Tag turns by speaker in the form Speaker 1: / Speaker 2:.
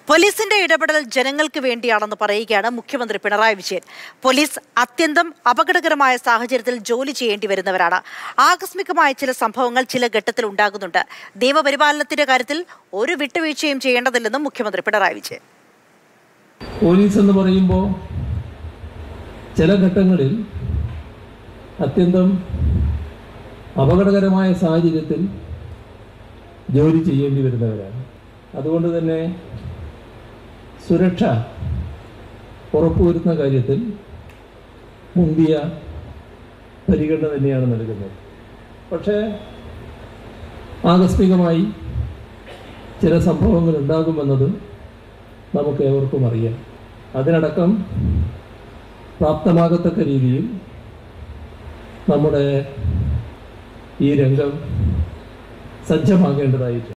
Speaker 1: പോലീസിന്റെ ഇടപെടൽ ജനങ്ങൾക്ക് വേണ്ടിയാണെന്ന് പറയുകയാണ് മുഖ്യമന്ത്രി പിണറായി വിജയൻ പോലീസ് അത്യന്തം അപകടകരമായ സാഹചര്യത്തിൽ ജോലി ചെയ്യേണ്ടി വരുന്നവരാണ് ആകസ്മികമായ ചില സംഭവങ്ങൾ ചില ഘട്ടത്തിൽ ഉണ്ടാകുന്നുണ്ട് നിയമപരിപാലനത്തിന്റെ കാര്യത്തിൽ ഒരു വിട്ടുവീഴ്ചയും ചെയ്യേണ്ടതില്ലെന്നും മുഖ്യമന്ത്രി പിണറായി വിജയൻ
Speaker 2: പോലീസ് എന്ന് പറയുമ്പോൾ ചില ഘട്ടങ്ങളിൽ അത്യന്തം അപകടകരമായ സാഹചര്യത്തിൽ ജോലി ചെയ്യേണ്ടി വരുന്നവരാണ് അതുകൊണ്ട് തന്നെ സുരക്ഷ ഉറപ്പുവരുത്തുന്ന കാര്യത്തിൽ മുന്തിയ പരിഗണന തന്നെയാണ് നൽകുന്നത് പക്ഷേ ആകസ്മികമായി ചില സംഭവങ്ങൾ ഉണ്ടാകുമെന്നത് നമുക്ക് ഏവർക്കും അറിയാം അതിനടക്കം പ്രാപ്തമാകത്തക്ക രീതിയിൽ നമ്മുടെ ഈ രംഗം സജ്ജമാകേണ്ടതായിട്ടുണ്ട്